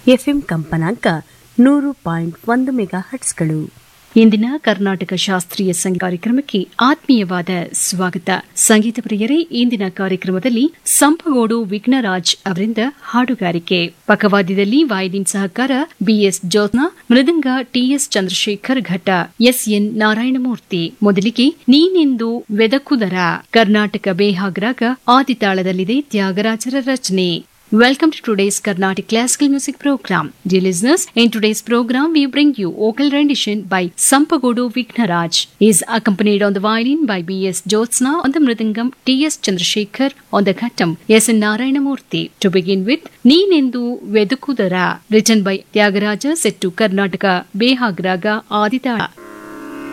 FM ಕಂಪನಾಂಕ ನೂರು point ಒಂದು ಮೆಗಾ ಹಟ್ಸ್ಗಳು ಇಂದಿನ ಕರ್ನಾಟಕ ಶಾಸ್ತ್ರೀಯ ಸಂಗೀತ ಕಾರ್ಯಕ್ರಮಕ್ಕೆ ಆತ್ಮೀಯವಾದ ಸ್ವಾಗತ ಸಂಗೀತ ಪ್ರಿಯರೇ ಇಂದಿನ ಕಾರ್ಯಕ್ರಮದಲ್ಲಿ ಸಂಪಗೋಡು ವಿಘ್ನರಾಜ್ ಅವರಿಂದ ಹಾಡುಗಾರಿಕೆ ಪಕ್ಕವಾದ್ಯದಲ್ಲಿ ವಾಯಲಿನ್ ಸಹಕಾರ ಬಿಎಸ್ ಜ್ಯೋತ್ನಾ ಮೃದಂಗ ಟಿಎಸ್ ಚಂದ್ರಶೇಖರ್ ಘಟ್ಟ ಎಸ್ಎನ್ ನಾರಾಯಣಮೂರ್ತಿ ಮೊದಲಿಗೆ ನೀನೆಂದು ವೆದಕುದರ ಕರ್ನಾಟಕ ಬೇಹಾಗ್ರಾಗ ಆದಿತಾಳದಲ್ಲಿದೆ ತ್ಯಾಗರಾಜರ ರಚನೆ Welcome to today's Carnatic Classical Music Program. Dear listeners, in today's program we bring you vocal rendition by Sampagodu Vignaraj. He is accompanied on the violin by B.S. Jyotsna, on the mridangam T.S. Chandrasekhar, on the khattam S.N. Narayanamurthy. To begin with, Neenendu Vedukudara, written by Tyagaraja set to Karnataka Behagraga Aditala.